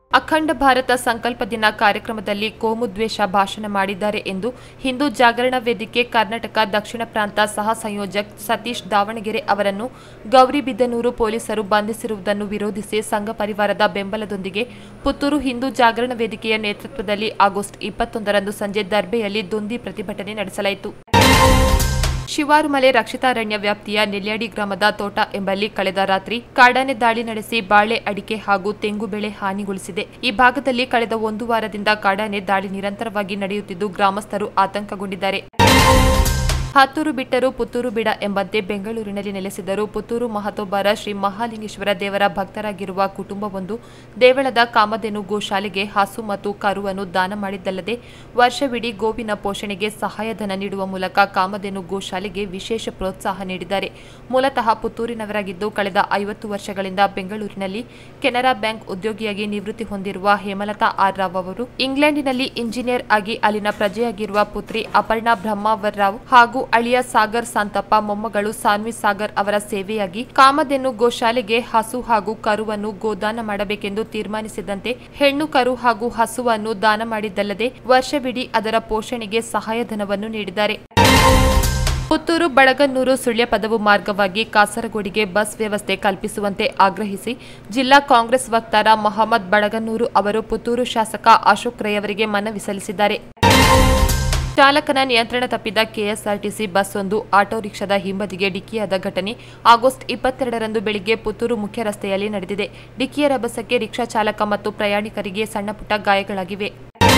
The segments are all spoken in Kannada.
ಅಖಂಡ ಭಾರತ ಸಂಕಲ್ಪ ದಿನ ಕಾರ್ಯಕ್ರಮದಲ್ಲಿ ಕೋಮುದ್ವೇಷ ಭಾಷಣ ಮಾಡಿದ್ದಾರೆ ಎಂದು ಹಿಂದೂ ಜಾಗರಣ ವೇದಿಕೆ ಕರ್ನಾಟಕ ದಕ್ಷಿಣ ಪ್ರಾಂತ ಸಹ ಸಂಯೋಜಕ್ ಸತೀಶ್ ದಾವಣಗೆರೆ ಅವರನ್ನು ಗೌರಿಬಿದನೂರು ಪೊಲೀಸರು ಬಂಧಿಸಿರುವುದನ್ನು ವಿರೋಧಿಸಿ ಸಂಘ ಪರಿವಾರದ ಬೆಂಬಲದೊಂದಿಗೆ ಪುತ್ತೂರು ಹಿಂದೂ ಜಾಗರಣ ವೇದಿಕೆಯ ನೇತೃತ್ವದಲ್ಲಿ ಆಗಸ್ಟ್ ಇಪ್ಪತ್ತೊಂದರಂದು ಸಂಜೆ ದರ್ಬೆಯಲ್ಲಿ ದೊಂದಿ ಪ್ರತಿಭಟನೆ ನಡೆಸಲಾಯಿತು ಶಿವಾರುಮಲೆ ರಕ್ಷಿತಾರಣ್ಯ ವ್ಯಾಪ್ತಿಯ ನೆಲ್ಯಾಡಿ ಗ್ರಾಮದ ತೋಟ ಎಂಬಲ್ಲಿ ಕಳೆದ ರಾತ್ರಿ ಕಾಡಾನೆ ದಾಳಿ ನಡೆಸಿ ಬಾಳೆ ಅಡಿಕೆ ಹಾಗೂ ತೆಂಗು ಬೆಳೆ ಹಾನಿಗೊಳಿಸಿದೆ ಈ ಭಾಗದಲ್ಲಿ ಕಳೆದ ಒಂದು ವಾರದಿಂದ ಕಾಡಾನೆ ದಾಳಿ ನಿರಂತರವಾಗಿ ನಡೆಯುತ್ತಿದ್ದು ಗ್ರಾಮಸ್ಥರು ಆತಂಕಗೊಂಡಿದ್ದಾರೆ ಹತ್ತೂರು ಬಿಟ್ಟರು ಪುತ್ತೂರು ಬಿಡ ಎಂಬಂತೆ ಬೆಂಗಳೂರಿನಲ್ಲಿ ನೆಲೆಸಿದ್ದರು ಪುತ್ತೂರು ಮಹತೋಬಾರ ಶ್ರೀ ಮಹಾಲಿಂಗೇಶ್ವರ ದೇವರ ಭಕ್ತರಾಗಿರುವ ಕುಟುಂಬವೊಂದು ದೇವಳದ ಕಾಮಧೇನು ಗೋಶಾಲೆಗೆ ಹಸು ಮತ್ತು ಕರುವನ್ನು ದಾನ ಮಾಡಿದ್ದಲ್ಲದೆ ವರ್ಷವಿಡೀ ಗೋವಿನ ಪೋಷಣೆಗೆ ಸಹಾಯಧನ ನೀಡುವ ಮೂಲಕ ಕಾಮಧೇನು ಗೋಶಾಲೆಗೆ ವಿಶೇಷ ಪ್ರೋತ್ಸಾಹ ನೀಡಿದ್ದಾರೆ ಮೂಲತಃ ಪುತ್ತೂರಿನವರಾಗಿದ್ದು ಕಳೆದ ಐವತ್ತು ವರ್ಷಗಳಿಂದ ಬೆಂಗಳೂರಿನಲ್ಲಿ ಕೆನರಾ ಬ್ಯಾಂಕ್ ಉದ್ಯೋಗಿಯಾಗಿ ನಿವೃತ್ತಿ ಹೊಂದಿರುವ ಹೇಮಲತಾ ಆರ್ ರಾವ್ ಅವರು ಇಂಗ್ಲೆಂಡಿನಲ್ಲಿ ಇಂಜಿನಿಯರ್ ಆಗಿ ಅಲ್ಲಿನ ಪ್ರಜೆಯಾಗಿರುವ ಪುತ್ರಿ ಅಪರ್ಣಾ ಬ್ರಹ್ಮಾವರ್ ರಾವ್ ಹಾಗೂ ಅಳಿಯ ಸಾಗರ್ ಸಂತಪ್ಪ ಮೊಮ್ಮಗಳು ಸಾನ್ವಿ ಸಾಗರ್ ಅವರ ಸೇವೆಯಾಗಿ ಕಾಮಧೇನು ಗೋಶಾಲೆಗೆ ಹಸು ಹಾಗೂ ಕರುವನ್ನು ಗೋದಾನ ಮಾಡಬೇಕೆಂದು ತೀರ್ಮಾನಿಸಿದಂತೆ ಹೆಣ್ಣು ಕರು ಹಾಗೂ ಹಸುವನ್ನು ದಾನ ಮಾಡಿದ್ದಲ್ಲದೆ ವರ್ಷವಿಡೀ ಅದರ ಪೋಷಣೆಗೆ ಸಹಾಯಧನವನ್ನು ನೀಡಿದ್ದಾರೆ ಪುತ್ತೂರು ಬಡಗನ್ನೂರು ಸುಳ್ಯ ಪದವು ಮಾರ್ಗವಾಗಿ ಕಾಸರಗೋಡಿಗೆ ಬಸ್ ವ್ಯವಸ್ಥೆ ಕಲ್ಪಿಸುವಂತೆ ಆಗ್ರಹಿಸಿ ಜಿಲ್ಲಾ ಕಾಂಗ್ರೆಸ್ ವಕ್ತಾರ ಮೊಹಮ್ಮದ್ ಬಡಗನ್ನೂರು ಅವರು ಪುತ್ತೂರು ಶಾಸಕ ಅಶೋಕ್ ರೈ ಅವರಿಗೆ ಮನವಿ ಸಲ್ಲಿಸಿದ್ದಾರೆ ಚಾಲಕನ ನಿಯಂತ್ರಣ ತಪ್ಪಿದ ಕೆಎಸ್ಆರ್ಟಿಸಿ ಬಸ್ ಒಂದು ಆಟೋ ರಿಕ್ಷಾದ ಹಿಂಬದಿಗೆ ಡಿಕ್ಕಿಯಾದ ಘಟನೆ ಆಗಸ್ಟ್ ಇಪ್ಪತ್ತೆರಡರಂದು ಬೆಳಿಗ್ಗೆ ಪುತ್ತೂರು ಮುಖ್ಯ ರಸ್ತೆಯಲ್ಲಿ ನಡೆದಿದೆ ಡಿಕ್ಕಿಯ ರಭಸಕ್ಕೆ ರಿಕ್ಷಾ ಚಾಲಕ ಮತ್ತು ಪ್ರಯಾಣಿಕರಿಗೆ ಸಣ್ಣಪುಟ್ಟ ಗಾಯಗಳಾಗಿವೆ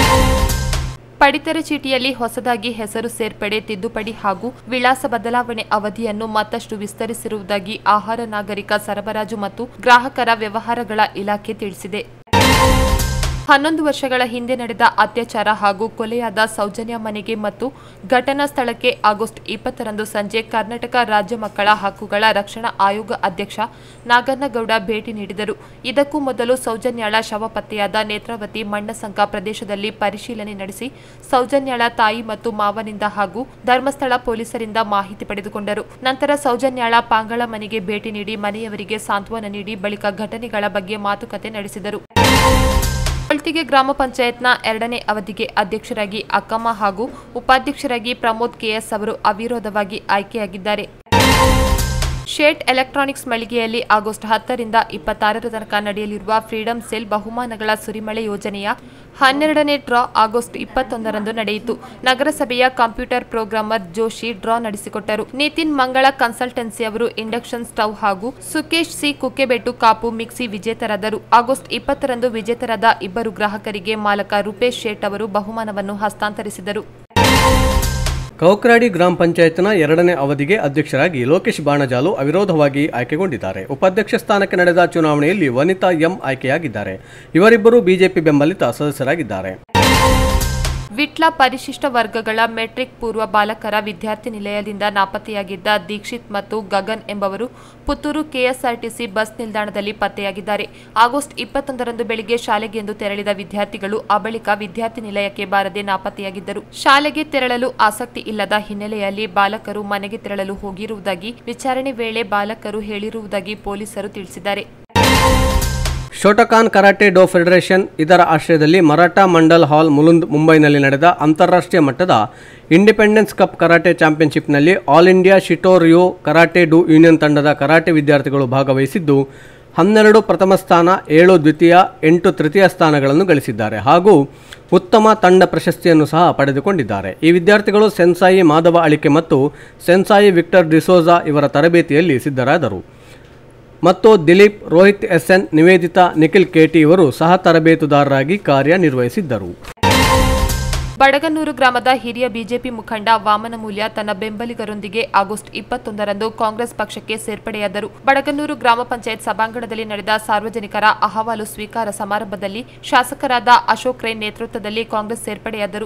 ಪಡಿತರ ಚೀಟಿಯಲ್ಲಿ ಹೊಸದಾಗಿ ಹೆಸರು ಸೇರ್ಪಡೆ ತಿದ್ದುಪಡಿ ಹಾಗೂ ವಿಳಾಸ ಬದಲಾವಣೆ ಅವಧಿಯನ್ನು ಮತ್ತಷ್ಟು ವಿಸ್ತರಿಸಿರುವುದಾಗಿ ಆಹಾರ ನಾಗರಿಕ ಸರಬರಾಜು ಮತ್ತು ಗ್ರಾಹಕರ ವ್ಯವಹಾರಗಳ ಇಲಾಖೆ ತಿಳಿಸಿದೆ ಹನ್ನೊಂದು ವರ್ಷಗಳ ಹಿಂದೆ ನಡೆದ ಅತ್ಯಾಚಾರ ಹಾಗೂ ಕೊಲೆಯಾದ ಸೌಜನ್ಯ ಮನೆಗೆ ಮತ್ತು ಘಟನಾ ಸ್ಥಳಕ್ಕೆ ಆಗಸ್ಟ್ ಇಪ್ಪತ್ತರಂದು ಸಂಜೆ ಕರ್ನಾಟಕ ರಾಜ್ಯ ಮಕ್ಕಳ ಹಕ್ಕುಗಳ ರಕ್ಷಣಾ ಆಯೋಗ ಅಧ್ಯಕ್ಷ ನಾಗನ್ನಗೌಡ ಭೇಟಿ ನೀಡಿದರು ಇದಕ್ಕೂ ಮೊದಲು ಸೌಜನ್ಯಾಳ ಶವ ಪತ್ತೆಯಾದ ನೇತ್ರಾವತಿ ಮಣ್ಣಸಂಕ ಪ್ರದೇಶದಲ್ಲಿ ಪರಿಶೀಲನೆ ನಡೆಸಿ ಸೌಜನ್ಯಾಳ ತಾಯಿ ಮತ್ತು ಮಾವನಿಂದ ಹಾಗೂ ಧರ್ಮಸ್ಥಳ ಪೊಲೀಸರಿಂದ ಮಾಹಿತಿ ಪಡೆದುಕೊಂಡರು ನಂತರ ಸೌಜನ್ಯಾಳ ಪಾಂಗಳ ಮನೆಗೆ ಭೇಟಿ ನೀಡಿ ಮನೆಯವರಿಗೆ ಸಾಂತ್ವನ ನೀಡಿ ಬಳಿಕ ಘಟನೆಗಳ ಬಗ್ಗೆ ಮಾತುಕತೆ ನಡೆಸಿದರು ಕೊಳ್ತಿಗೆ ಗ್ರಾಮ ಪಂಚಾಯತ್ನ ಎರಡನೇ ಅವಧಿಗೆ ಅಧ್ಯಕ್ಷರಾಗಿ ಅಕ್ಕಮ್ಮ ಹಾಗೂ ಉಪಾಧ್ಯಕ್ಷರಾಗಿ ಪ್ರಮೋದ್ ಕೆಎಸ್ ಅವರು ಅವಿರೋಧವಾಗಿ ಆಯ್ಕೆಯಾಗಿದ್ದಾರೆ ಶೇಟ್ ಎಲೆಕ್ಟ್ರಾನಿಕ್ಸ್ ಮಳಿಗೆಯಲ್ಲಿ ಆಗಸ್ಟ್ ಹತ್ತರಿಂದ ಇಪ್ಪತ್ತಾರರ ತನಕ ನಡೆಯಲಿರುವ ಫ್ರೀಡಂ ಸೆಲ್ ಬಹುಮಾನಗಳ ಸುರಿಮಳೆ ಯೋಜನೆಯ ಹನ್ನೆರಡನೇ ಡ್ರಾ ಆಗಸ್ಟ್ ಇಪ್ಪತ್ತೊಂದರಂದು ನಡೆಯಿತು ನಗರಸಭೆಯ ಕಂಪ್ಯೂಟರ್ ಪ್ರೋಗ್ರಾಮರ್ ಜೋಶಿ ಡ್ರಾ ನಡೆಸಿಕೊಟ್ಟರು ನಿತಿನ್ ಮಂಗಳ ಕನ್ಸಲ್ಟೆನ್ಸಿ ಅವರು ಇಂಡಕ್ಷನ್ ಸ್ಟವ್ ಹಾಗೂ ಸುಕೇಶ್ ಸಿ ಕುಕ್ಕೆಬೆಟ್ಟು ಕಾಪು ಮಿಕ್ಸಿ ವಿಜೇತರಾದರು ಆಗಸ್ಟ್ ಇಪ್ಪತ್ತರಂದು ವಿಜೇತರಾದ ಇಬ್ಬರು ಗ್ರಾಹಕರಿಗೆ ಮಾಲಕ ರೂಪೇಶ್ ಶೇಟ್ ಅವರು ಬಹುಮಾನವನ್ನು ಹಸ್ತಾಂತರಿಸಿದರು ಕೌಕ್ರಾಡಿ ಗ್ರಾಮ ಪಂಚಾಯತ್ನ ಎರಡನೇ ಅವಧಿಗೆ ಅಧ್ಯಕ್ಷರಾಗಿ ಲೋಕೇಶ್ ಬಾಣಜಾಲು ಅವಿರೋಧವಾಗಿ ಆಯ್ಕೆಗೊಂಡಿದ್ದಾರೆ ಉಪಾಧ್ಯಕ್ಷ ಸ್ಥಾನಕ್ಕೆ ನಡೆದ ಚುನಾವಣೆಯಲ್ಲಿ ವನಿತಾ ಎಂ ಆಯ್ಕೆಯಾಗಿದ್ದಾರೆ ಇವರಿಬ್ಬರು ಬಿಜೆಪಿ ಬೆಂಬಲಿತ ಸದಸ್ಯರಾಗಿದ್ದಾರೆ ವಿಟ್ಲ ಪರಿಶಿಷ್ಟ ವರ್ಗಗಳ ಮೆಟ್ರಿಕ್ ಪೂರ್ವ ಬಾಲಕರ ವಿದ್ಯಾರ್ಥಿ ನಿಲಯದಿಂದ ನಾಪತ್ತೆಯಾಗಿದ್ದ ದೀಕ್ಷಿತ್ ಮತ್ತು ಗಗನ್ ಎಂಬವರು ಪುತ್ತೂರು ಕೆಎಸ್ಆರ್ಟಿಸಿ ಬಸ್ ನಿಲ್ದಾಣದಲ್ಲಿ ಪತ್ತೆಯಾಗಿದ್ದಾರೆ ಆಗಸ್ಟ್ ಇಪ್ಪತ್ತೊಂದರಂದು ಬೆಳಿಗ್ಗೆ ಶಾಲೆಗೆಂದು ತೆರಳಿದ ವಿದ್ಯಾರ್ಥಿಗಳು ಆ ಬಳಿಕ ವಿದ್ಯಾರ್ಥಿ ನಿಲಯಕ್ಕೆ ಬಾರದೆ ನಾಪತ್ತೆಯಾಗಿದ್ದರು ಶಾಲೆಗೆ ತೆರಳಲು ಆಸಕ್ತಿ ಇಲ್ಲದ ಹಿನ್ನೆಲೆಯಲ್ಲಿ ಬಾಲಕರು ಮನೆಗೆ ತೆರಳಲು ಹೋಗಿರುವುದಾಗಿ ವಿಚಾರಣೆ ವೇಳೆ ಬಾಲಕರು ಹೇಳಿರುವುದಾಗಿ ಪೊಲೀಸರು ತಿಳಿಸಿದ್ದಾರೆ ಶೋಟಕಾನ್ ಕರಾಟೆ ಡೋ ಫೆಡರೇಷನ್ ಇದರ ಆಶ್ರಯದಲ್ಲಿ ಮರಾಠಾ ಮಂಡಲ್ ಹಾಲ್ ಮುಲುಂದ್ ಮುಂಬೈನಲ್ಲಿ ನಡೆದ ಅಂತಾರಾಷ್ಟ್ರೀಯ ಮಟ್ಟದ ಇಂಡಿಪೆಂಡೆನ್ಸ್ ಕಪ್ ಕರಾಟೆ ಚಾಂಪಿಯನ್ಶಿಪ್ನಲ್ಲಿ all India Shitoryu karate do union ತಂಡದ ಕರಾಟೆ ವಿದ್ಯಾರ್ಥಿಗಳು ಭಾಗವಹಿಸಿದ್ದು ಹನ್ನೆರಡು ಪ್ರಥಮ ಸ್ಥಾನ ಏಳು ದ್ವಿತೀಯ ಎಂಟು ತೃತೀಯ ಸ್ಥಾನಗಳನ್ನು ಗಳಿಸಿದ್ದಾರೆ ಹಾಗೂ ಉತ್ತಮ ತಂಡ ಪ್ರಶಸ್ತಿಯನ್ನು ಸಹ ಪಡೆದುಕೊಂಡಿದ್ದಾರೆ ಈ ವಿದ್ಯಾರ್ಥಿಗಳು ಸೆನ್ಸಾಯಿ ಮಾಧವ ಅಳಿಕೆ ಮತ್ತು ಸೆನ್ಸಾಯಿ ವಿಕ್ಟರ್ ಡಿಸೋಜಾ ಇವರ ತರಬೇತಿಯಲ್ಲಿ ಸಿದ್ಧರಾದರು ಮತ್ತು Dileep Rohit S N Nivedita Nikhil KT ಇವರು ಸಹ ತರಬೇತುದಾರರಾಗಿ ಕಾರ್ಯನಿರ್ವಹಿಸಿದ್ದರು ಬಡಗನ್ನೂರು ಗ್ರಾಮದ ಹಿರಿಯ ಬಿಜೆಪಿ ಮುಖಂಡ ವಾಮನಮೂಲ್ಯ ತನ್ನ ಬೆಂಬಲಿಗರೊಂದಿಗೆ ಆಗಸ್ಟ್ ಇಪ್ಪತ್ತೊಂದರಂದು ಕಾಂಗ್ರೆಸ್ ಪಕ್ಷಕ್ಕೆ ಸೇರ್ಪಡೆಯಾದರು ಬಡಗನ್ನೂರು ಗ್ರಾಮ ಪಂಚಾಯತ್ ಸಭಾಂಗಣದಲ್ಲಿ ನಡೆದ ಸಾರ್ವಜನಿಕರ ಅಹವಾಲು ಸ್ವೀಕಾರ ಸಮಾರಂಭದಲ್ಲಿ ಶಾಸಕರಾದ ಅಶೋಕ್ ರೈ ನೇತೃತ್ವದಲ್ಲಿ ಕಾಂಗ್ರೆಸ್ ಸೇರ್ಪಡೆಯಾದರು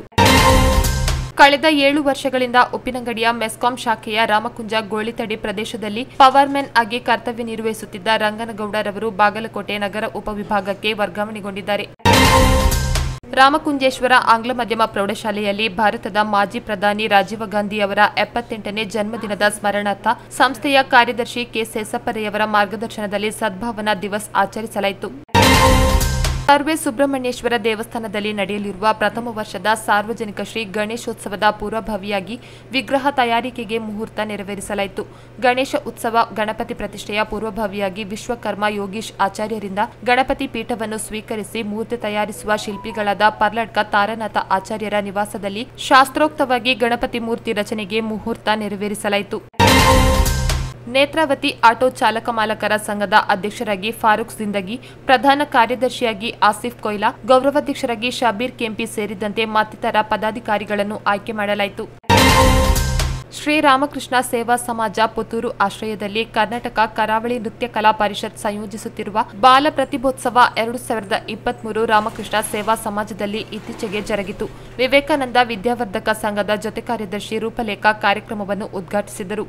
ಕಳೆದ ಏಳು ವರ್ಷಗಳಿಂದ ಉಪ್ಪಿನಂಗಡಿಯ ಮೆಸ್ಕಾಂ ಶಾಖೆಯ ರಾಮಕುಂಜ ಗೋಳಿತಡಿ ಪ್ರದೇಶದಲ್ಲಿ ಪವರ್ಮೆನ್ ಆಗಿ ಕರ್ತವ್ಯ ನಿರ್ವಹಿಸುತ್ತಿದ್ದ ರಂಗನಗೌಡರವರು ಬಾಗಲಕೋಟೆ ನಗರ ಉಪವಿಭಾಗಕ್ಕೆ ವರ್ಗಾವಣೆಗೊಂಡಿದ್ದಾರೆ ರಾಮಕುಂಜೇಶ್ವರ ಆಂಗ್ಲ ಮಾಧ್ಯಮ ಪ್ರೌಢಶಾಲೆಯಲ್ಲಿ ಭಾರತದ ಮಾಜಿ ಪ್ರಧಾನಿ ರಾಜೀವ್ ಗಾಂಧಿ ಅವರ ಎಪ್ಪತ್ತೆಂಟನೇ ಜನ್ಮದಿನದ ಸ್ಮರಣಾರ್ಥ ಸಂಸ್ಥೆಯ ಕಾರ್ಯದರ್ಶಿ ಕೆ ಸೇಸಪ್ಪರೆಯವರ ಮಾರ್ಗದರ್ಶನದಲ್ಲಿ ಸದ್ಭಾವನಾ ದಿವಸ್ ಆಚರಿಸಲಾಯಿತು ಸರ್ವೆ ಸುಬ್ರಹ್ಮಣ್ಯೇಶ್ವರ ದೇವಸ್ಥಾನದಲ್ಲಿ ನಡೆಯಲಿರುವ ಪ್ರಥಮ ವರ್ಷದ ಸಾರ್ವಜನಿಕ ಶ್ರೀ ಗಣೇಶೋತ್ಸವದ ಪೂರ್ವಭಾವಿಯಾಗಿ ವಿಗ್ರಹ ತಯಾರಿಕೆಗೆ ಮುಹೂರ್ತ ನೆರವೇರಿಸಲಾಯಿತು ಗಣೇಶ ಉತ್ಸವ ಗಣಪತಿ ಪ್ರತಿಷ್ಠೆಯ ಪೂರ್ವಭಾವಿಯಾಗಿ ವಿಶ್ವಕರ್ಮ ಯೋಗೀಶ್ ಆಚಾರ್ಯರಿಂದ ಗಣಪತಿ ಪೀಠವನ್ನು ಸ್ವೀಕರಿಸಿ ಮೂರ್ತಿ ತಯಾರಿಸುವ ಶಿಲ್ಪಿಗಳಾದ ಪರ್ಲಡ್ಕ ತಾರನಾಥ ಆಚಾರ್ಯರ ನಿವಾಸದಲ್ಲಿ ಶಾಸ್ತ್ರೋಕ್ತವಾಗಿ ಗಣಪತಿ ಮೂರ್ತಿ ರಚನೆಗೆ ಮುಹೂರ್ತ ನೆರವೇರಿಸಲಾಯಿತು ನೇತ್ರಾವತಿ ಆಟೋ ಚಾಲಕ ಮಾಲಕರ ಸಂಘದ ಅಧ್ಯಕ್ಷರಾಗಿ ಫಾರೂಕ್ ಜಿಂದಗಿ ಪ್ರಧಾನ ಕಾರ್ಯದರ್ಶಿಯಾಗಿ ಆಸಿಫ್ ಕೊಯ್ಲಾ ಗೌರವಾಧ್ಯಕ್ಷರಾಗಿ ಶಬೀರ್ ಕೆಂಪಿ ಸೇರಿದಂತೆ ಮತ್ತಿತರ ಪದಾಧಿಕಾರಿಗಳನ್ನು ಆಯ್ಕೆ ಮಾಡಲಾಯಿತು ಶ್ರೀರಾಮಕೃಷ್ಣ ಸೇವಾ ಸಮಾಜ ಪುತ್ತೂರು ಆಶ್ರಯದಲ್ಲಿ ಕರ್ನಾಟಕ ಕರಾವಳಿ ನೃತ್ಯ ಕಲಾ ಪರಿಷತ್ ಸಂಯೋಜಿಸುತ್ತಿರುವ ಬಾಲ ಪ್ರತಿಭೋತ್ಸವ ಎರಡು ಸಾವಿರದ ಇಪ್ಪತ್ಮೂರು ರಾಮಕೃಷ್ಣ ಸೇವಾ ಸಮಾಜದಲ್ಲಿ ಇತ್ತೀಚೆಗೆ ಜರುಗಿತು ವಿವೇಕಾನಂದ ವಿದ್ಯಾವರ್ಧಕ ಸಂಘದ ಜೊತೆ ಕಾರ್ಯದರ್ಶಿ ರೂಪಲೇಖ ಕಾರ್ಯಕ್ರಮವನ್ನು ಉದ್ಘಾಟಿಸಿದರು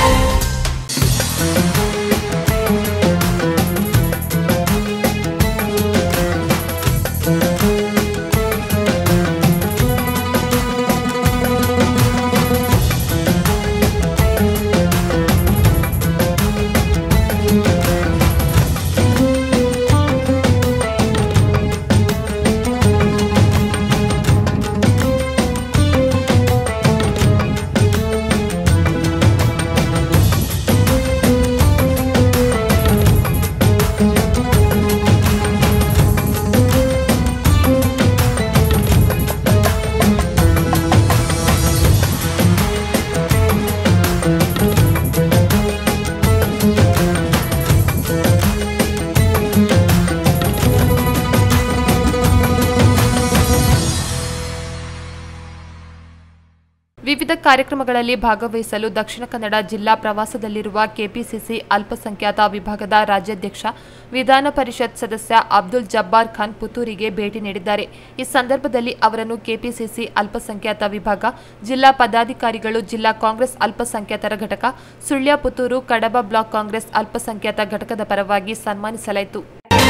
ವಿವಿಧ ಕಾರ್ಯಕ್ರಮಗಳಲ್ಲಿ ಭಾಗವಹಿಸಲು ದಕ್ಷಿಣ ಕನ್ನಡ ಜಿಲ್ಲಾ ಪ್ರವಾಸದಲ್ಲಿರುವ ಕೆಪಿಸಿಸಿ ಅಲ್ಪಸಂಖ್ಯಾತ ವಿಭಾಗದ ರಾಜ್ಯಾಧ್ಯಕ್ಷ ವಿಧಾನ ಪರಿಷತ್ ಸದಸ್ಯ ಅಬ್ದುಲ್ ಜಬ್ಬಾರ್ ಖಾನ್ ಪುತ್ತೂರಿಗೆ ಭೇಟಿ ನೀಡಿದ್ದಾರೆ ಈ ಸಂದರ್ಭದಲ್ಲಿ ಅವರನ್ನು ಕೆಪಿಸಿಸಿ ಅಲ್ಪಸಂಖ್ಯಾತ ವಿಭಾಗ ಜಿಲ್ಲಾ ಪದಾಧಿಕಾರಿಗಳು ಜಿಲ್ಲಾ ಕಾಂಗ್ರೆಸ್ ಅಲ್ಪಸಂಖ್ಯಾತರ ಘಟಕ ಸುಳ್ಯ ಪುತ್ತೂರು ಕಡಬ ಬ್ಲಾಕ್ ಕಾಂಗ್ರೆಸ್ ಅಲ್ಪಸಂಖ್ಯಾತ ಘಟಕದ ಪರವಾಗಿ ಸನ್ಮಾನಿಸಲಾಯಿತು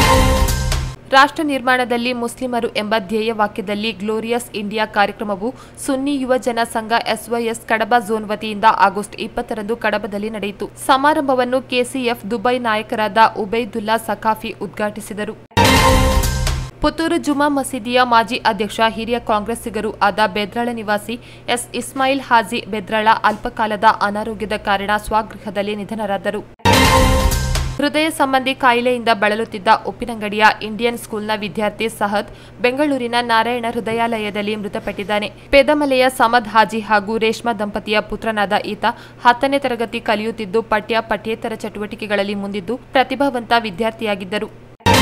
ರಾಷ್ಟ್ರ ನಿರ್ಮಾಣದಲ್ಲಿ ಮುಸ್ಲಿಮರು ಎಂಬ ಧ್ಯೇಯ ವಾಕ್ಯದಲ್ಲಿ ಗ್ಲೋರಿಯಸ್ ಇಂಡಿಯಾ ಕಾರ್ಯಕ್ರಮವು ಸುನ್ನಿ ಯುವಜನ ಸಂಘ ಎಸ್ವೈಎಸ್ ಕಡಬ ಝೋನ್ ವತಿಯಿಂದ ಆಗಸ್ಟ್ ಇಪ್ಪತ್ತರಂದು ಕಡಬದಲ್ಲಿ ನಡೆಯಿತು ಸಮಾರಂಭವನ್ನು ಕೆಸಿಎಫ್ ದುಬೈ ನಾಯಕರಾದ ಉಬೈದುಲ್ಲಾ ಸಖಾಫಿ ಉದ್ಘಾಟಿಸಿದರು ಪುತ್ತೂರು ಜುಮಾ ಮಸೀದಿಯ ಮಾಜಿ ಅಧ್ಯಕ್ಷ ಹಿರಿಯ ಕಾಂಗ್ರೆಸ್ಸಿಗರು ಆದ ಬೆದ್ರಾಳ ನಿವಾಸಿ ಎಸ್ ಇಸ್ಮಾಯಿಲ್ ಹಾಜಿ ಬೆದ್ರಾಳ ಅಲ್ಪಕಾಲದ ಅನಾರೋಗ್ಯದ ಕಾರಣ ಸ್ವಗೃಹದಲ್ಲಿ ನಿಧನರಾದರು ಹೃದಯ ಸಂಬಂಧಿ ಕಾಯಿಲೆಯಿಂದ ಬಳಲುತ್ತಿದ್ದ ಉಪ್ಪಿನಂಗಡಿಯ ಇಂಡಿಯನ್ ಸ್ಕೂಲ್ನ ವಿದ್ಯಾರ್ಥಿ ಸಹದ್ ಬೆಂಗಳೂರಿನ ನಾರಾಯಣ ಹೃದಯಾಲಯದಲ್ಲಿ ಮೃತಪಟ್ಟಿದ್ದಾನೆ ಪೆದಮಲೆಯ ಸಮದ್ ಹಾಜಿ ಹಾಗೂ ರೇಷ್ಮಾ ದಂಪತಿಯ ಪುತ್ರನಾದ ಈತ ಹತ್ತನೇ ತರಗತಿ ಕಲಿಯುತ್ತಿದ್ದು ಪಠ್ಯ ಪಠ್ಯೇತರ ಚಟುವಟಿಕೆಗಳಲ್ಲಿ ಮುಂದಿದ್ದು ಪ್ರತಿಭಾವಂತ ವಿದ್ಯಾರ್ಥಿಯಾಗಿದ್ದರು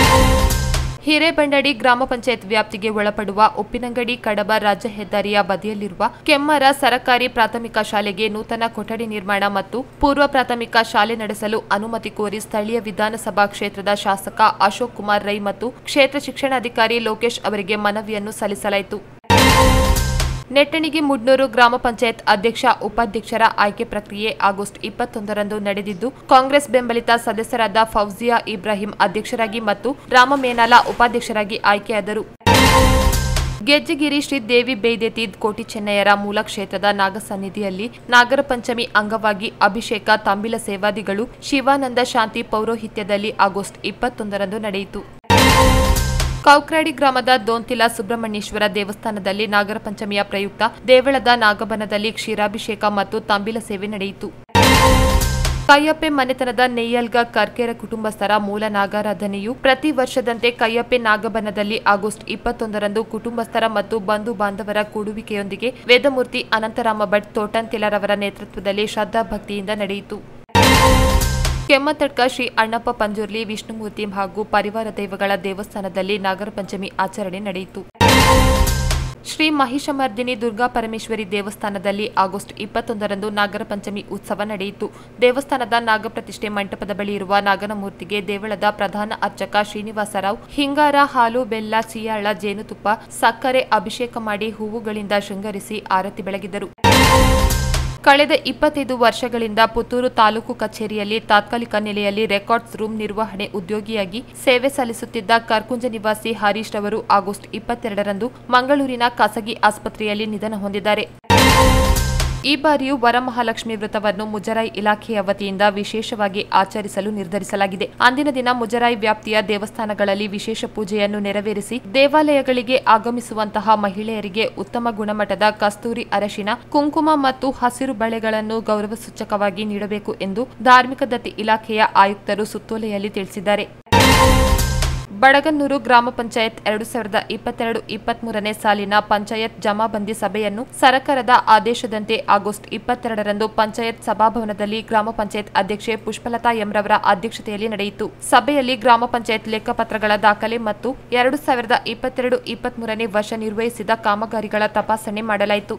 ಹಿರೇಬಂಡಡಿ ಗ್ರಾಮ ಪಂಚಾಯತ್ ವ್ಯಾಪ್ತಿಗೆ ಒಳಪಡುವ ಉಪ್ಪಿನಂಗಡಿ ಕಡಬ ರಾಜ್ಯ ಹೆದ್ದಾರಿಯ ಬದಿಯಲ್ಲಿರುವ ಕೆಮ್ಮರ ಸರಕಾರಿ ಪ್ರಾಥಮಿಕ ಶಾಲೆಗೆ ನೂತನ ಕೊಠಡಿ ನಿರ್ಮಾಣ ಮತ್ತು ಪೂರ್ವ ಪ್ರಾಥಮಿಕ ಶಾಲೆ ನಡೆಸಲು ಅನುಮತಿ ಕೋರಿ ಸ್ಥಳೀಯ ವಿಧಾನಸಭಾ ಕ್ಷೇತ್ರದ ಶಾಸಕ ಅಶೋಕ್ ಕುಮಾರ್ ರೈ ಮತ್ತು ಕ್ಷೇತ್ರ ಶಿಕ್ಷಣಾಧಿಕಾರಿ ಲೋಕೇಶ್ ಅವರಿಗೆ ಮನವಿಯನ್ನು ಸಲ್ಲಿಸಲಾಯಿತು ನೆಟ್ಟಣಿಗೆ ಮುಡ್ನೂರು ಗ್ರಾಮ ಪಂಚಾಯತ್ ಅಧ್ಯಕ್ಷ ಉಪಾಧ್ಯಕ್ಷರ ಆಯ್ಕೆ ಪ್ರಕ್ರಿಯೆ ಆಗಸ್ಟ್ ಇಪ್ಪತ್ತೊಂದರಂದು ನಡೆದಿದ್ದು ಕಾಂಗ್ರೆಸ್ ಬೆಂಬಲಿತ ಸದಸ್ಯರಾದ ಫೌಜಿಯಾ ಇಬ್ರಾಹಿಂ ಅಧ್ಯಕ್ಷರಾಗಿ ಮತ್ತು ರಾಮ ಮೇನಾಲ ಉಪಾಧ್ಯಕ್ಷರಾಗಿ ಆಯ್ಕೆಯಾದರು ಗೆಜ್ಜೆಗಿರಿ ಶ್ರೀ ದೇವಿ ಬೇದೆತಿ ಕೋಟಿ ಚೆನ್ನಯ್ಯರ ಮೂಲ ಕ್ಷೇತ್ರದ ನಾಗಸನ್ನಿಧಿಯಲ್ಲಿ ನಾಗರ ಪಂಚಮಿ ಅಂಗವಾಗಿ ಅಭಿಷೇಕ ತಂಬಿಲ ಸೇವಾದಿಗಳು ಶಿವಾನಂದ ಶಾಂತಿ ಪೌರೋಹಿತ್ಯದಲ್ಲಿ ಆಗಸ್ಟ್ ಇಪ್ಪತ್ತೊಂದರಂದು ನಡೆಯಿತು ಕೌಕ್ರಾಡಿ ಗ್ರಾಮದ ದೋಂತಿಲ ಸುಬ್ರಹ್ಮಣ್ಯೇಶ್ವರ ದೇವಸ್ಥಾನದಲ್ಲಿ ನಾಗರ ಪಂಚಮಿಯ ಪ್ರಯುಕ್ತ ದೇವಳದ ನಾಗಬನದಲ್ಲಿ ಕ್ಷೀರಾಭಿಷೇಕ ಮತ್ತು ತಂಬಿಲ ಸೇವೆ ನಡೆಯಿತು ಕೈಯಪ್ಪೆ ಮನೆತನದ ನೆಯ್ಯಲ್ಗ ಕರ್ಕೆರ ಕುಟುಂಬಸ್ಥರ ಮೂಲ ನಾಗಾರಾಧನೆಯು ಪ್ರತಿ ವರ್ಷದಂತೆ ಕೈಯಪ್ಪೆ ನಾಗಬನದಲ್ಲಿ ಆಗಸ್ಟ್ ಇಪ್ಪತ್ತೊಂದರಂದು ಕುಟುಂಬಸ್ಥರ ಮತ್ತು ಬಂಧು ಬಾಂಧವರ ಕೂಡುವಿಕೆಯೊಂದಿಗೆ ವೇದಮೂರ್ತಿ ಅನಂತರಾಮ ಭಟ್ ತೋಟಂತಿಲರವರ ನೇತೃತ್ವದಲ್ಲಿ ಶ್ರದ್ಧಾಭಕ್ತಿಯಿಂದ ನಡೆಯಿತು ಕೆಮ್ಮತಡ್ಕ ಶ್ರೀ ಅಣ್ಣಪ್ಪ ಪಂಜುರ್ಲಿ ವಿಷ್ಣುಮೂರ್ತಿ ಹಾಗೂ ಪರಿವಾರ ದೈವಗಳ ದೇವಸ್ಥಾನದಲ್ಲಿ ನಾಗರ ಪಂಚಮಿ ಆಚರಣೆ ನಡೆಯಿತು ಶ್ರೀ ಮಹಿಷಮರ್ದಿನಿ ದುರ್ಗಾ ಪರಮೇಶ್ವರಿ ದೇವಸ್ಥಾನದಲ್ಲಿ ಆಗಸ್ಟ್ ಇಪ್ಪತ್ತೊಂದರಂದು ನಾಗರ ಪಂಚಮಿ ಉತ್ಸವ ನಡೆಯಿತು ದೇವಸ್ಥಾನದ ನಾಗಪ್ರತಿಷ್ಠೆ ಮಂಟಪದ ಬಳಿ ಇರುವ ನಾಗನಮೂರ್ತಿಗೆ ದೇವಳದ ಪ್ರಧಾನ ಅರ್ಚಕ ಶ್ರೀನಿವಾಸರಾವ್ ಹಿಂಗಾರ ಹಾಲು ಬೆಲ್ಲ ಸಿಯಾಳ ಜೇನುತುಪ್ಪ ಸಕ್ಕರೆ ಅಭಿಷೇಕ ಮಾಡಿ ಹೂವುಗಳಿಂದ ಶೃಂಗರಿಸಿ ಆರತಿ ಬೆಳಗಿದರು ಕಳೆದ ಇಪ್ಪತ್ತೈದು ವರ್ಷಗಳಿಂದ ಪುತ್ತೂರು ತಾಲೂಕು ಕಚೇರಿಯಲ್ಲಿ ತಾತ್ಕಾಲಿಕ ನೆಲೆಯಲ್ಲಿ ರೆಕಾರ್ಡ್ಸ್ ರೂಮ್ ನಿರ್ವಹಣೆ ಉದ್ಯೋಗಿಯಾಗಿ ಸೇವೆ ಸಲ್ಲಿಸುತ್ತಿದ್ದ ಕರ್ಕುಂಜ ನಿವಾಸಿ ಹರೀಶ್ ರವರು ಆಗಸ್ಟ್ ಇಪ್ಪತ್ತೆರಡರಂದು ಮಂಗಳೂರಿನ ಖಾಸಗಿ ಆಸ್ಪತ್ರೆಯಲ್ಲಿ ನಿಧನ ಹೊಂದಿದ್ದಾರೆ ಈ ಬಾರಿಯೂ ವರಮಹಾಲಕ್ಷ್ಮಿ ವ್ರತವನ್ನು ಮುಜರಾಯಿ ಇಲಾಖೆಯ ವತಿಯಿಂದ ವಿಶೇಷವಾಗಿ ಆಚರಿಸಲು ನಿರ್ಧರಿಸಲಾಗಿದೆ ಅಂದಿನ ದಿನ ಮುಜರಾಯಿ ವ್ಯಾಪ್ತಿಯ ದೇವಸ್ಥಾನಗಳಲ್ಲಿ ವಿಶೇಷ ಪೂಜೆಯನ್ನು ನೆರವೇರಿಸಿ ದೇವಾಲಯಗಳಿಗೆ ಆಗಮಿಸುವಂತಹ ಮಹಿಳೆಯರಿಗೆ ಉತ್ತಮ ಗುಣಮಟ್ಟದ ಕಸ್ತೂರಿ ಅರಶಿನ ಕುಂಕುಮ ಮತ್ತು ಹಸಿರು ಬಳೆಗಳನ್ನು ಗೌರವ ಸೂಚಕವಾಗಿ ನೀಡಬೇಕು ಎಂದು ಧಾರ್ಮಿಕ ದತ್ತಿ ಇಲಾಖೆಯ ಆಯುಕ್ತರು ಸುತ್ತೋಲೆಯಲ್ಲಿ ತಿಳಿಸಿದ್ದಾರೆ ಬಡಗನ್ನೂರು ಗ್ರಾಮ ಪಂಚಾಯತ್ ಎರಡು ಸಾವಿರದ ಇಪ್ಪತ್ತೆರಡು ಇಪ್ಪತ್ಮೂರನೇ ಸಾಲಿನ ಪಂಚಾಯತ್ ಜಮಾಬಂದಿ ಸಭೆಯನ್ನು ಸರ್ಕಾರದ ಆದೇಶದಂತೆ ಆಗಸ್ಟ್ ಇಪ್ಪತ್ತೆರಡರಂದು ಪಂಚಾಯತ್ ಸಭಾಭವನದಲ್ಲಿ ಗ್ರಾಮ ಪಂಚಾಯತ್ ಅಧ್ಯಕ್ಷೆ ಪುಷ್ಪಲತಾ ಎಂರವರ ಅಧ್ಯಕ್ಷತೆಯಲ್ಲಿ ನಡೆಯಿತು ಸಭೆಯಲ್ಲಿ ಗ್ರಾಮ ಪಂಚಾಯತ್ ಲೆಕ್ಕಪತ್ರಗಳ ದಾಖಲೆ ಮತ್ತು ಎರಡು ಸಾವಿರದ ಇಪ್ಪತ್ತೆರಡು ಇಪ್ಪತ್ಮೂರನೇ ವರ್ಷ ನಿರ್ವಹಿಸಿದ ಕಾಮಗಾರಿಗಳ ತಪಾಸಣೆ ಮಾಡಲಾಯಿತು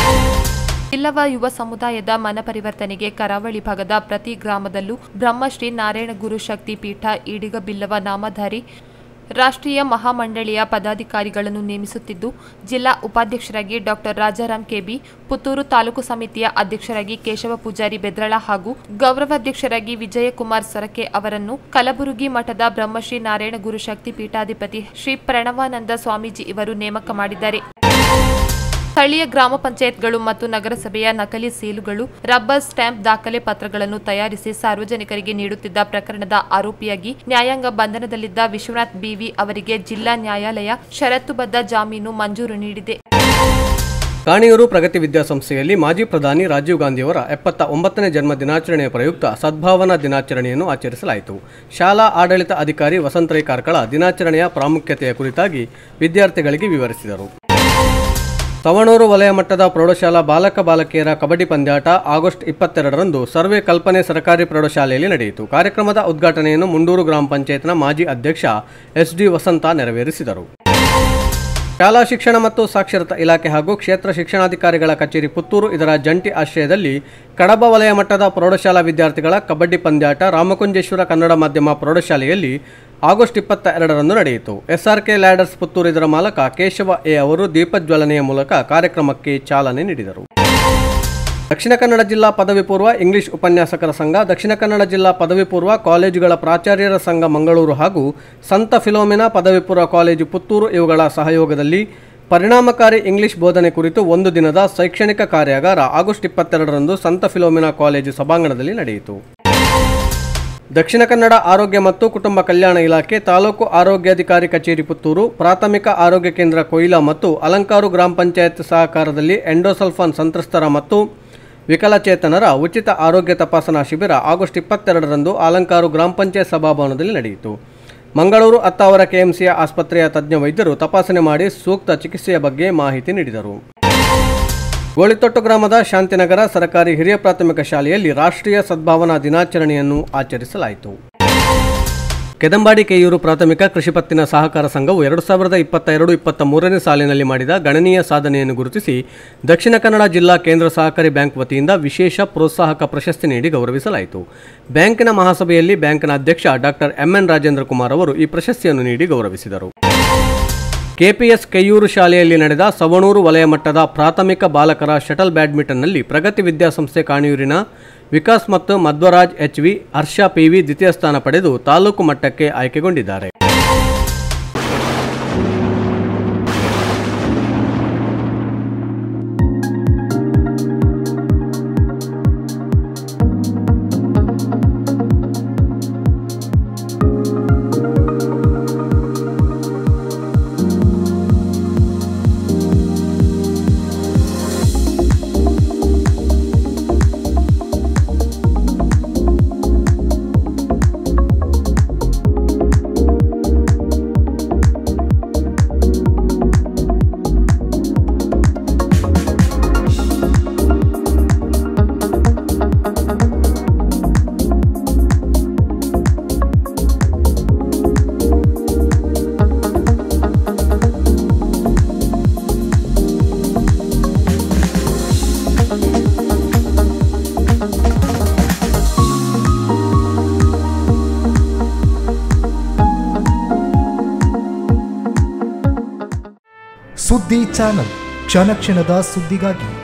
ಇಲ್ಲವ ಯುವ ಸಮುದಾಯದ ಮನ ಪರಿವರ್ತನೆಗೆ ಕರಾವಳಿ ಭಾಗದ ಪ್ರತಿ ಗ್ರಾಮದಲ್ಲೂ ಬ್ರಹ್ಮಶ್ರೀ ನಾರಾಯಣ ಗುರು ಶಕ್ತಿ ಪೀಠ ಈಡಿಗ ಬಿಲ್ಲವ ನಾಮಧಾರಿ ರಾಷ್ಟ್ರೀಯ ಮಹಾಮಂಡಳಿಯ ಪದಾಧಿಕಾರಿಗಳನ್ನು ನೇಮಿಸುತ್ತಿದ್ದು ಜಿಲ್ಲಾ ಉಪಾಧ್ಯಕ್ಷರಾಗಿ ಡಾಕ್ಟರ್ ರಾಜಾರಾಮ್ ಕೆಬಿ ಪುತ್ತೂರು ತಾಲೂಕು ಸಮಿತಿಯ ಅಧ್ಯಕ್ಷರಾಗಿ ಕೇಶವ ಪೂಜಾರಿ ಬೆದ್ರಳ ಹಾಗೂ ಗೌರವಾಧ್ಯಕ್ಷರಾಗಿ ವಿಜಯಕುಮಾರ್ ಸೊರಕೆ ಅವರನ್ನು ಕಲಬುರಗಿ ಮಠದ ಬ್ರಹ್ಮಶ್ರೀ ನಾರಾಯಣ ಗುರು ಶಕ್ತಿ ಪೀಠಾಧಿಪತಿ ಶ್ರೀ ಪ್ರಣವಾನಂದ ಸ್ವಾಮೀಜಿ ಇವರು ನೇಮಕ ಮಾಡಿದ್ದಾರೆ ಸ್ಥಳೀಯ ಗ್ರಾಮ ಪಂಚಾಯತ್ಗಳು ಮತ್ತು ನಗರಸಭೆಯ ನಕಲಿ ಸೀಲುಗಳು ರಬ್ಬರ್ ಸ್ಟ್ಯಾಂಪ್ ದಾಖಲೆ ಪತ್ರಗಳನ್ನು ತಯಾರಿಸಿ ಸಾರ್ವಜನಿಕರಿಗೆ ನೀಡುತ್ತಿದ್ದ ಪ್ರಕರಣದ ಆರೋಪಿಯಾಗಿ ನ್ಯಾಯಾಂಗ ಬಂಧನದಲ್ಲಿದ್ದ ವಿಶ್ವನಾಥ್ ಬಿವಿ ಅವರಿಗೆ ಜಿಲ್ಲಾ ನ್ಯಾಯಾಲಯ ಷರತ್ತುಬದ್ಧ ಜಾಮೀನು ಮಂಜೂರು ನೀಡಿದೆ ಕಾಣಿಯೂರು ಪ್ರಗತಿ ವಿದ್ಯಾಸಂಸ್ಥೆಯಲ್ಲಿ ಮಾಜಿ ಪ್ರಧಾನಿ ರಾಜೀವ್ ಗಾಂಧಿಯವರ ಎಪ್ಪತ್ತ ಒಂಬತ್ತನೇ ಜನ್ಮ ದಿನಾಚರಣೆಯ ಪ್ರಯುಕ್ತ ಸದ್ಭಾವನಾ ದಿನಾಚರಣೆಯನ್ನು ಆಚರಿಸಲಾಯಿತು ಶಾಲಾ ಆಡಳಿತ ಅಧಿಕಾರಿ ವಸಂತ ರೈ ಕಾರ್ಕಳ ದಿನಾಚರಣೆಯ ಪ್ರಾಮುಖ್ಯತೆಯ ಕುರಿತಾಗಿ ವಿದ್ಯಾರ್ಥಿಗಳಿಗೆ ವಿವರಿಸಿದರು ಸವಣೂರು ವಲಯ ಮಟ್ಟದ ಪ್ರೌಢಶಾಲಾ ಬಾಲಕ ಬಾಲಕಿಯರ ಕಬಡ್ಡಿ ಪಂದ್ಯಾಟ ಆಗಸ್ಟ್ ಇಪ್ಪತ್ತೆರಡರಂದು ಸರ್ವೆ ಕಲ್ಪನೆ ಸರ್ಕಾರಿ ಪ್ರೌಢಶಾಲೆಯಲ್ಲಿ ನಡೆಯಿತು ಕಾರ್ಯಕ್ರಮದ ಉದ್ಘಾಟನೆಯನ್ನು ಮುಂಡೂರು ಗ್ರಾಮ ಪಂಚಾಯತ್ನ ಮಾಜಿ ಅಧ್ಯಕ್ಷ ಎಸ್ ಡಿ ವಸಂತ ನೆರವೇರಿಸಿದರು ಶಾಲಾ ಶಿಕ್ಷಣ ಮತ್ತು ಸಾಕ್ಷರತಾ ಇಲಾಖೆ ಹಾಗೂ ಕ್ಷೇತ್ರ ಶಿಕ್ಷಣಾಧಿಕಾರಿಗಳ ಕಚೇರಿ ಪುತ್ತೂರು ಇದರ ಜಂಟಿ ಆಶ್ರಯದಲ್ಲಿ ಕಡಬ ವಲಯ ಮಟ್ಟದ ಪ್ರೌಢಶಾಲಾ ವಿದ್ಯಾರ್ಥಿಗಳ ಕಬಡ್ಡಿ ಪಂದ್ಯಾಟ ರಾಮಕುಂಜೇಶ್ವರ ಕನ್ನಡ ಮಾಧ್ಯಮ ಪ್ರೌಢಶಾಲೆಯಲ್ಲಿ ಆಗಸ್ಟ್ ಇಪ್ಪತ್ತ ಎರಡರಂದು ನಡೆಯಿತು ಎಸ್ಆರ್ಕೆ ಲ್ಯಾಡರ್ಸ್ ಪುತ್ತೂರು ಇದರ ಮಾಲಕ ಕೇಶವ ಎ ಅವರು ದೀಪಜ್ವಲನೆಯ ಮೂಲಕ ಕಾರ್ಯಕ್ರಮಕ್ಕೆ ಚಾಲನೆ ನೀಡಿದರು ದಕ್ಷಿಣ ಕನ್ನಡ ಜಿಲ್ಲಾ ಪದವಿ ಪೂರ್ವ ಇಂಗ್ಲಿಷ್ ಉಪನ್ಯಾಸಕರ ಸಂಘ ದಕ್ಷಿಣ ಕನ್ನಡ ಜಿಲ್ಲಾ ಪದವಿ ಪೂರ್ವ ಕಾಲೇಜುಗಳ ಪ್ರಾಚಾರ್ಯರ ಸಂಘ ಮಂಗಳೂರು ಹಾಗೂ ಸಂತ ಫಿಲೋಮಿನಾ ಪದವಿ ಪೂರ್ವ ಕಾಲೇಜು ಪುತ್ತೂರು ಇವುಗಳ ಸಹಯೋಗದಲ್ಲಿ ಪರಿಣಾಮಕಾರಿ ಇಂಗ್ಲಿಷ್ ಬೋಧನೆ ಕುರಿತು ಒಂದು ದಿನದ ಶೈಕ್ಷಣಿಕ ಕಾರ್ಯಾಗಾರ ಆಗಸ್ಟ್ ಇಪ್ಪತ್ತೆರಡರಂದು ಸಂತ ಫಿಲೋಮಿನಾ ಕಾಲೇಜು ಸಭಾಂಗಣದಲ್ಲಿ ನಡೆಯಿತು ದಕ್ಷಿಣ ಕನ್ನಡ ಆರೋಗ್ಯ ಮತ್ತು ಕುಟುಂಬ ಕಲ್ಯಾಣ ಇಲಾಖೆ ತಾಲೂಕು ಆರೋಗ್ಯಾಧಿಕಾರಿ ಕಚೇರಿ ಪುತ್ತೂರು ಪ್ರಾಥಮಿಕ ಆರೋಗ್ಯ ಕೇಂದ್ರ ಕೊಯ್ಲಾ ಮತ್ತು ಅಲಂಕಾರು ಗ್ರಾಮ ಪಂಚಾಯತ್ ಸಹಕಾರದಲ್ಲಿ ಎಂಡೋಸಲ್ಫಾನ್ ಸಂತ್ರಸ್ತರ ಮತ್ತು ವಿಕಲಚೇತನರ ಉಚಿತ ಆರೋಗ್ಯ ತಪಾಸಣಾ ಶಿಬಿರ ಆಗಸ್ಟ್ ಇಪ್ಪತ್ತೆರಡರಂದು ಅಲಂಕಾರು ಗ್ರಾಮ ಪಂಚಾಯತ್ ಸಭಾಭವನದಲ್ಲಿ ನಡೆಯಿತು ಮಂಗಳೂರು ಅತ್ತಾವರ ಕೆಎಂಸಿಯ ಆಸ್ಪತ್ರೆಯ ತಜ್ಞ ವೈದ್ಯರು ತಪಾಸಣೆ ಮಾಡಿ ಸೂಕ್ತ ಚಿಕಿತ್ಸೆಯ ಬಗ್ಗೆ ಮಾಹಿತಿ ನೀಡಿದರು ಗೋಳಿತೊಟ್ಟು ಗ್ರಾಮದ ಶಾಂತಿನಗರ ಸರ್ಕಾರಿ ಹಿರಿಯ ಪ್ರಾಥಮಿಕ ಶಾಲೆಯಲ್ಲಿ ರಾಷ್ಟ್ರೀಯ ಸದ್ಭಾವನಾ ದಿನಾಚರಣೆಯನ್ನು ಆಚರಿಸಲಾಯಿತು ಕೆದಂಬಾಡಿ ಕೆಯೂರು ಪ್ರಾಥಮಿಕ ಕೃಷಿ ಪತ್ತಿನ ಸಹಕಾರ ಸಂಘವು ಎರಡು ಸಾವಿರದ ಇಪ್ಪತ್ತ ಎರಡು ಇಪ್ಪತ್ತ ಮೂರನೇ ಸಾಲಿನಲ್ಲಿ ಮಾಡಿದ ಗಣನೀಯ ಸಾಧನೆಯನ್ನು ಗುರುತಿಸಿ ದಕ್ಷಿಣ ಕನ್ನಡ ಜಿಲ್ಲಾ ಕೇಂದ್ರ ಸಹಕಾರಿ ಬ್ಯಾಂಕ್ ವತಿಯಿಂದ ವಿಶೇಷ ಪ್ರೋತ್ಸಾಹಕ ಪ್ರಶಸ್ತಿ ನೀಡಿ ಗೌರವಿಸಲಾಯಿತು ಬ್ಯಾಂಕಿನ ಮಹಾಸಭೆಯಲ್ಲಿ ಬ್ಯಾಂಕ್ನ ಅಧ್ಯಕ್ಷ ಡಾಕ್ಟರ್ ಎಂಎನ್ ರಾಜೇಂದ್ರ ಕುಮಾರ್ ಅವರು ಈ ಪ್ರಶಸ್ತಿಯನ್ನು ನೀಡಿ ಗೌರವಿಸಿದರು ಕೆಪಿಎಸ್ ಕೈಯೂರು ಶಾಲೆಯಲ್ಲಿ ನಡೆದ ಸವಣೂರು ವಲಯ ಮಟ್ಟದ ಪ್ರಾಥಮಿಕ ಬಾಲಕರ ಶಟಲ್ ಬ್ಯಾಡ್ಮಿಂಟನ್ನಲ್ಲಿ ಪ್ರಗತಿ ವಿದ್ಯಾಸಂಸ್ಥೆ ಕಾಣಿಯೂರಿನ ವಿಕಾಸ್ ಮತ್ತು Madhwaraj H V Harsha PV ದ್ವಿತೀಯ ಸ್ಥಾನ ಪಡೆದು ತಾಲೂಕು ಮಟ್ಟಕ್ಕೆ ಆಯ್ಕೆಗೊಂಡಿದ್ದಾರೆ ಸುದ್ದಿ ಚಾನಲ್ ಕ್ಷಣ ಕ್ಷಣದ ಸುದ್ದಿಗಾಗಿ